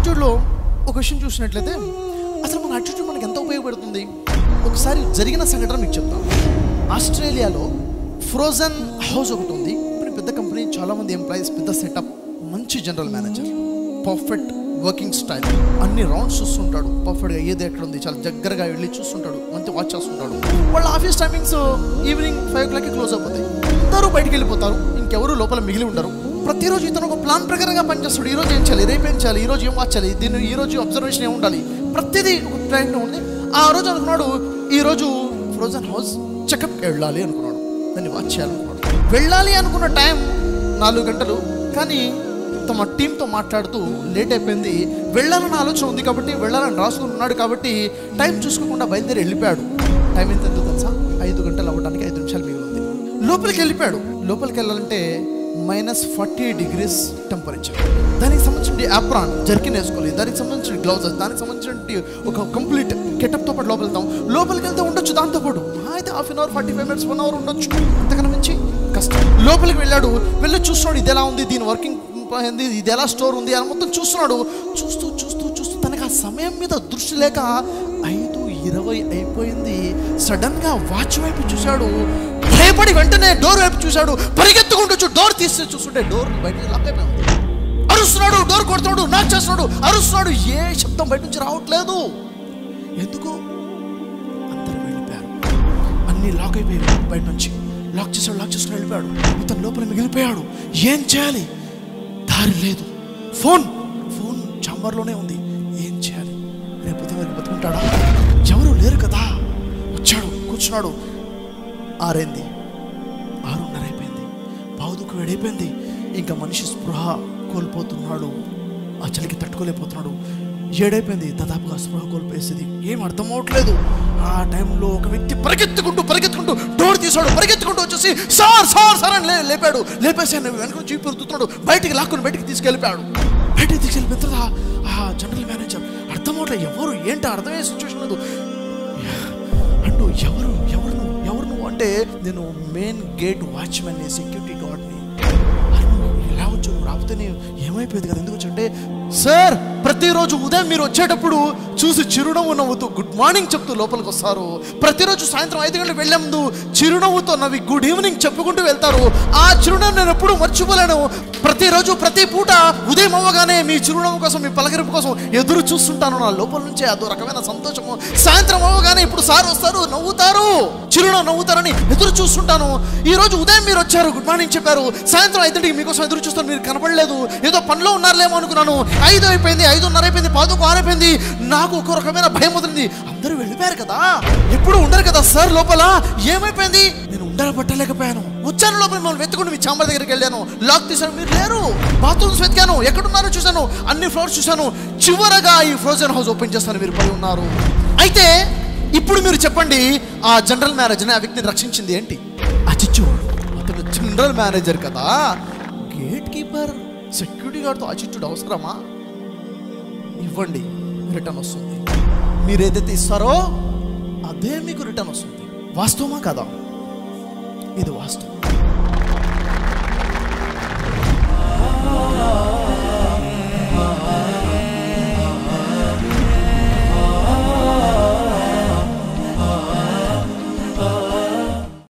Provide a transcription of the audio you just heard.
యాటిట్యూడ్లో ఒక విషయం చూసినట్లయితే అసలు మన యాటిట్యూడ్ మనకి ఎంత ఉపయోగపడుతుంది ఒకసారి జరిగిన సంఘటన మీకు చెప్తాను ఆస్ట్రేలియాలో ఫ్రోజన్ హౌస్ ఒకటి ఉంది ఇప్పుడు పెద్ద కంపెనీ చాలామంది ఎంప్లాయీస్ పెద్ద సెటప్ మంచి general manager perfect working style అన్ని రౌండ్స్ చూస్తుంటాడు పర్ఫెక్ట్గా ఏది ఎక్కడ ఉంది చాలా దగ్గరగా వెళ్ళి చూస్తుంటాడు మంచి వాచ్ చేస్తుంటాడు వాళ్ళ ఆఫీస్ టైమింగ్స్ ఈవినింగ్ ఫైవ్ ఓ క్లాక్కి క్లోజ్ అయిపోతాయి అందరూ బయటికి వెళ్ళిపోతారు ఇంకెవరు లోపల మిగిలి ఉండరు ప్రతిరోజు ఇతను ఒక ప్లాన్ ప్రకారంగా పనిచేస్తాడు ఈ రోజు ఏం చేయాలి రేపు ఏం చేయాలి ఈ రోజు ఏం వాచాలి దీన్ని ఈ రోజు అబ్జర్వేషన్ ఏం ఉండాలి ప్రతిదీ ఒక ట్రైన్ ఉంది ఆ రోజు అనుకున్నాడు ఈ రోజు ఫ్రోజన్ హౌస్ చెకప్ వెళ్ళాలి అనుకున్నాడు దాన్ని వాచ్ చేయాలనుకున్నాడు వెళ్ళాలి అనుకున్న టైం నాలుగు గంటలు కానీ తమ టీంతో మాట్లాడుతూ లేట్ అయిపోయింది వెళ్ళాలన్న ఆలోచన ఉంది కాబట్టి వెళ్ళాలని రాసుకున్నాడు కాబట్టి టైం చూసుకోకుండా బయలుదేరి వెళ్ళిపోయాడు టైం ఎంత ఎంతో తెలుసా ఐదు గంటలు అవ్వడానికి ఐదు నిమిషాలు మిగిలి ఉంది లోపలికి వెళ్ళిపోయాడు లోపలికి వెళ్ళాలంటే మైనస్ ఫార్టీ డిగ్రీస్ టెంపరేచర్ దానికి సంబంధించిన యాప్రాన్ జర్కిన్ వేసుకోవాలి దానికి సంబంధించిన గ్లౌజెస్ దానికి సంబంధించిన ఒక కంప్లీట్ కెటప్తో పాటు లోపలికి వెళ్తాం లోపలికి వెళ్తే ఉండొచ్చు దాంతో పాటు మహా అయితే half an hour forty five minutes one hour ఉండొచ్చు అంతకన్నా మించి కష్టం లోపలికి వెళ్ళాడు వెళ్ళి చూస్తున్నాడు ఇది ఎలా ఉంది దీని వర్కింగ్ ఏంది ఇది ఎలా స్టోర్ ఉంది అని మొత్తం చూస్తున్నాడు చూస్తూ చూస్తూ చూస్తూ తనకు ఆ సమయం మీద దృష్టి లేక ఐదు ఇరవై అయిపోయింది సడన్ గా వాచ్ వైపు చూశాడు భయపడి వెంటనే డోర్ వైపు చూశాడు పరిగెత్తుకుంటూ వచ్చి డోర్ తీసి చూస్తుంటే డోర్ బయట లాక్ అయిపోయింది అరుస్తున్నాడు డోర్ కొడుతున్నాడు నాక్ చేస్తున్నాడు అరుస్తున్నాడు ఏ శబ్దం బయట నుంచి రావట్లేదు ఎందుకు అందరూ వెళ్ళిపోయారు అన్ని లాక్ అయిపోయాయి బయట నుంచి లాక్ చేసాడు లాక్ చేసుకుని వెళ్ళిపోయాడు ఇతను లోపల మిగిలిపోయాడు ఏం చేయాలి దారి లేదు ఫోన్ ఫోన్ చాంబర్లోనే ఉంది ఏం చేయాలి రేపు ఉదయం బతుకుంటాడా ఎవరు లేరు కదా వచ్చాడు కూర్చున్నాడు ఆరైంది ఆరున్నర అయిపోయింది పావుదుకు వేడైపోయింది ఇంకా మనిషి స్పృహ కోల్పోతున్నాడు ఆ చలికి తట్టుకోలేకపోతున్నాడు ఏడైపోయింది దాదాపుగా స్పృహ కోల్పోయేసింది ఏం అర్థం అవట్లేదు ఆ టైంలో ఒక వ్యక్తి పరిగెత్తుకుంటూ పరిగెత్తుకుంటూ డోర్ తీసాడు పరిగెత్తుకుంటూ వచ్చేసి సార్ సార్ సార్ అని లే- లేపాడు లేపేసి ఆయన వెనక నుంచి చీపు రుద్దుతున్నాడు బయటికి లాక్కుని బయటికి తీసుకెళ్ళిపోయాడు బయటికి తీసుకెళ్ళిపోయిన తర్వాత ఆ జనరల్ మేనేజర్ అర్థం అవట్లేదు ఎవరు ఏంటి అర్థమయ్యే సిచ్యువేషన్ లేదు అంటూ ఎవరు ఎవరు నువ్వు ఎవరు నువ్వు అంటే నేను మెయిన్ గేట్ వాచ్మెన్ సెక్యూరిటీ గార్డ్ని అరే నువ్వు ఎలా వచ్చావు నువ్వు రాకపోతే నీ ఏమైపోయింది కదా ఎందుకు వచ్చి అంటే సార్ ప్రతిరోజు ఉదయం మీరు వచ్చేటప్పుడు చూసి చిరునవ్వు నవ్వుతూ గుడ్ మార్నింగ్ చెప్తూ లోపలికి వస్తారు ప్రతిరోజు సాయంత్రం ఐదు గంటలకు వెళ్ళే ముందు చిరునవ్వుతో నవ్వి గుడ్ ఈవినింగ్ చెప్పుకుంటూ వెళ్తారు ఆ చిరునవ్వు నేను ఎప్పుడు మర్చిపోలేను ప్రతిరోజు ప్రతి పూట ఉదయం అవ్వగానే మీ చిరునవ్వు కోసం మీ పలకరింపు కోసం ఎదురు చూస్తుంటాను నా లోపల నుంచే అదో రకమైన సంతోషము సాయంత్రం అవ్వగానే ఇప్పుడు సార్ వస్తారు నవ్వుతారు చిరునవ్వు నవ్వుతారని ఎదురు చూస్తుంటాను ఈ రోజు ఉదయం మీరు వచ్చారు గుడ్ మార్నింగ్ చెప్పారు సాయంత్రం ఐదింటికి మీకోసం ఎదురు చూస్తాను మీరు కనపడలేదు ఏదో పనిలో ఉన్నారులేమో అనుకున్నాను ఐదు అయిపోయింది ఐదున్నర అయిపోయింది పాదుకు ఆరైపోయింది నాకు ఒక రకమైన భయం వదిలింది అందరూ వెళ్ళిపోయారు కదా ఎప్పుడు ఉండరు కదా సార్ లోపల ఏమైపోయింది నేను ఉండలు పట్టలేకపోయాను వచ్చాను లోపల మిమ్మల్ని వెతుకుంటూ మీ చాంబర్ దగ్గరికి వెళ్ళాను లాక్ తీశాను మీరు లేరు బాత్రూమ్స్ వెతికాను ఎక్కడున్నారో చూశాను అన్ని ఫ్లోర్స్ చూశాను చివరగా ఈ ఫ్రోజన్ హౌస్ ఓపెన్ చేస్తాను మీరు పడి ఉన్నారు అయితే ఇప్పుడు మీరు చెప్పండి ఆ జనరల్ మేనేజర్ ఆ వ్యక్తిని రక్షించింది ఏంటి అచిచ్చువాడు అతను జనరల్ మేనేజర్ కదా గేట్ కీపర్ సెక్యూరిటీ గార్డ్తో అచిచ్చుడు అవసరమా ఇవ్వండి రిటర్న్ వస్తుంది మీరు ఏదైతే ఇస్తారో అదే మీకు రిటర్న్ వస్తుంది వాస్తవమా కదా ఇది వాస్తవం